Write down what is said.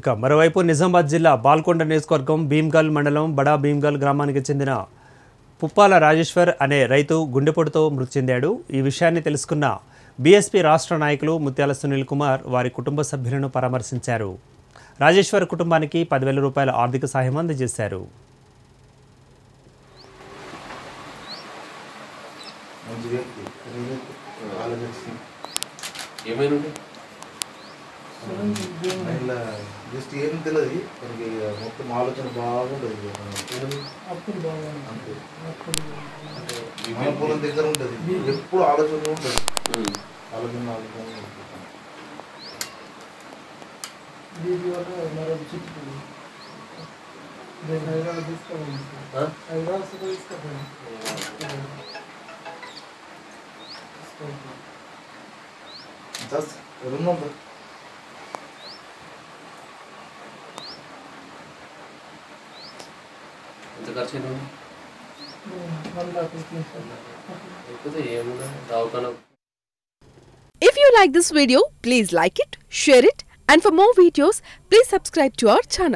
ఇక మరోవైపు నిజామాబాద్ జిల్లా బాల్కొండ నియోజకవర్గం భీమ్గల్ మండలం బడా భీమ్గల్ గ్రామానికి చెందిన పుప్పాల రాజేశ్వర్ అనే రైతు గుండెపోటుతో మృతి చెందాడు ఈ విషయాన్ని తెలుసుకున్న బీఎస్పీ రాష్ట్ర నాయకులు ముత్యాల సునీల్ కుమార్ వారి కుటుంబ సభ్యులను పరామర్శించారు రాజేశ్వర్ కుటుంబానికి పదివేల రూపాయల ఆర్థిక సహాయం అందజేశారు మంచి వ్యక్తి ఆలోచించి ఏమైనా ఇట్లా జస్ట్ ఏం తెలియదు మనకి మొత్తం ఆలోచన బాగుంటుంది అప్పుడు బాగా అంతే అప్పుడు మన పొలం దగ్గర ఉంటుంది ఎప్పుడు ఆలోచన ఉంటుంది ఆలోచన ఆలోచన ఉంటుంది. దీని వల్ల మరో చుట్టూ నేను హైదరాబాద్ తీసుకోవాలి సార్ హైదరాబాద్ కూడా తీసుకోపోయాను జస్ట్ ఎవరున్నాం సార్ ఎంత ఖర్చు అయినా వన్ లాక్ రూపీస్ సార్ లేకపోతే ఏమున్నా దవాఖాన If you like this video, please like it, share it, and for more videos, please subscribe to our channel.